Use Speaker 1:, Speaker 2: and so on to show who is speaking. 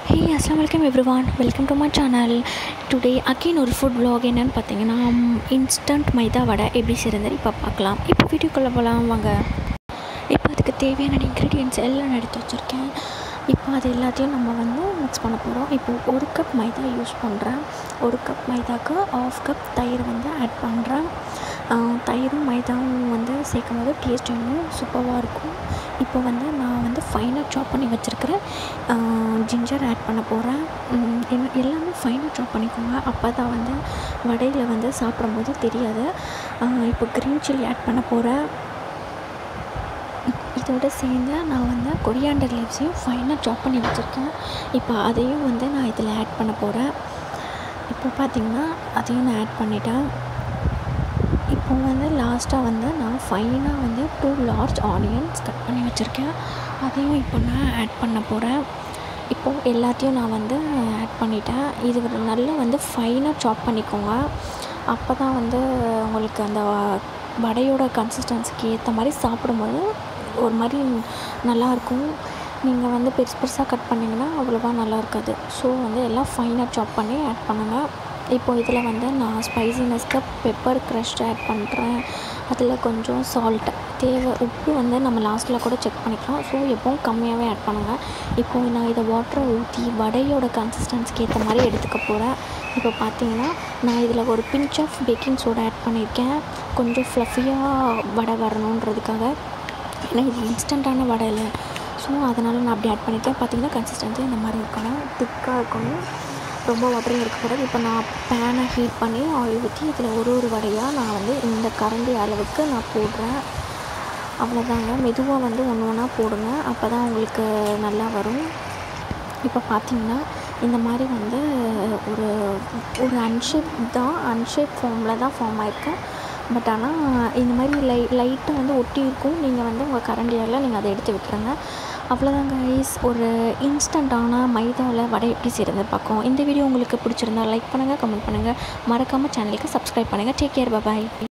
Speaker 1: ஹே அஸ்லாம் வலைக்கம் everyone welcome to my channel today again ஒரு ஃபுட் vlog என்னென்னு பார்த்தீங்கன்னா இன்ஸ்டன்ட் மைதா வடை எப்படி செய்கிறது இப்போ பார்க்கலாம் இப்போ வீடியோக்குள்ளே போகலாம் வாங்க இப்போ அதுக்கு தேவையான இன்க்ரீடியன்ட்ஸ் எல்லாம் எடுத்து வச்சுருக்கேன் இப்போ அது எல்லாத்தையும் நம்ம வந்து மிக்ஸ் பண்ண போகிறோம் இப்போ ஒரு கப் மைதா யூஸ் பண்ணுறேன் ஒரு கப் மைதாக்கு ஆஃப் கப் தயிர் வந்து ஆட் பண்ணுறேன் தயிரும் மைதாவும் வந்து சேர்க்கும் போது டேஸ்ட் இன்னும் சூப்பராக இருக்கும் இப்போ வந்து நான் வந்து ஃபைனாக சாப் பண்ணி வச்சுருக்கிறேன் ஜிஞ்சர் ஆட் பண்ண போகிறேன் எல்லாமே ஃபைனாக சாப் பண்ணிக்கோங்க அப்போ தான் வந்து வடையில் வந்து சாப்பிடும்போது தெரியாது இப்போ க்ரீன் சில்லி ஆட் பண்ண போகிறேன் இதோடு சேர்ந்து நான் வந்து கொரியாண்டர் லீவ்ஸையும் ஃபைனாக சாப் பண்ணி வச்சுருக்கேன் இப்போ அதையும் வந்து நான் இதில் ஆட் பண்ண போகிறேன் இப்போ பார்த்திங்கன்னா அதையும் நான் ஆட் பண்ணிட்டேன் இப்போ வந்து லாஸ்ட்டாக வந்து நான் ஃபைனாக வந்து டூ லார்ஜ் ஆனியன்ஸ் கட் பண்ணி வச்சுருக்கேன் அதையும் இப்போ நான் ஆட் பண்ண போகிறேன் இப்போது எல்லாத்தையும் நான் வந்து ஆட் பண்ணிட்டேன் இது ஒரு நல்லா வந்து ஃபைனாக சாப் பண்ணிக்கோங்க அப்போ தான் வந்து உங்களுக்கு அந்த வடையோட கன்சிஸ்டன்சிக்கு ஏற்ற மாதிரி சாப்பிடும்போது ஒரு மாதிரி நல்லாயிருக்கும் நீங்கள் வந்து பெருசு பெருசாக கட் பண்ணிங்கன்னா அவ்வளோவா நல்லா இருக்காது ஸோ வந்து எல்லாம் ஃபைனாக சாப் பண்ணி ஆட் பண்ணுங்கள் இப்போ இதில் வந்து நான் ஸ்பைசினஸ்க்கு பெப்பர் க்ரஷ் ஆட் பண்ணுறேன் அதில் கொஞ்சம் சால்ட் தேவை உப்பு வந்து நம்ம லாஸ்ட்டில் கூட செக் பண்ணிக்கலாம் ஸோ எப்போவும் கம்மியாகவே ஆட் பண்ணுங்கள் இப்போது நான் இதை வாட்டரை ஊற்றி வடையோட கன்சிஸ்டன்சிக்கு ஏற்ற மாதிரி எடுத்துக்க போகிறேன் இப்போ பார்த்தீங்கன்னா நான் இதில் ஒரு pinch of baking soda add பண்ணியிருக்கேன் கொஞ்சம் ஃப்ளஃபியாக வடை வரணுன்றதுக்காக ஏன்னா இது இன்ஸ்டண்ட்டான வடை இல்லை ஸோ அதனால் நான் அப்படி ஆட் பண்ணியிருக்கேன் பார்த்தீங்கன்னா கன்சிஸ்டன்சி இந்த மாதிரி இருக்கணும் திக்காக இருக்கணும் ரொம்ப வாட்டரும் இருக்கக்கூடாது இப்போ நான் பேனை ஹீட் பண்ணி ஆயில் ஊற்றி இதில் ஒரு ஒரு வடையாக நான் வந்து இந்த கரண்டி அளவுக்கு நான் போடுறேன் அவ்வளோதாங்க மெதுவாக வந்து ஒன்று ஒன்றா போடுங்க அப்போ தான் உங்களுக்கு நல்லா வரும் இப்போ பார்த்தீங்கன்னா இந்த மாதிரி வந்து ஒரு ஒரு அன்ஷேப் தான் அன்ஷேப் ஃபார்மில் தான் ஃபார்ம் ஆயிருக்கு பட் ஆனால் இந்த மாதிரி லை லைட்டாக வந்து ஒட்டி இருக்கும் நீங்கள் வந்து உங்கள் கரண்டியால் நீங்கள் அதை எடுத்து விட்டுருங்க அவ்வளோதான் கைஸ் ஒரு இன்ஸ்டண்ட்டான மைதாவில் வடை எப்படி செய்கிறது பார்க்கும் இந்த வீடியோ உங்களுக்கு பிடிச்சிருந்தா லைக் பண்ணுங்கள் கமெண்ட் பண்ணுங்கள் மறக்காமல் சேனலுக்கு சப்ஸ்கிரைப் பண்ணுங்கள் டேக் கேர் பாய்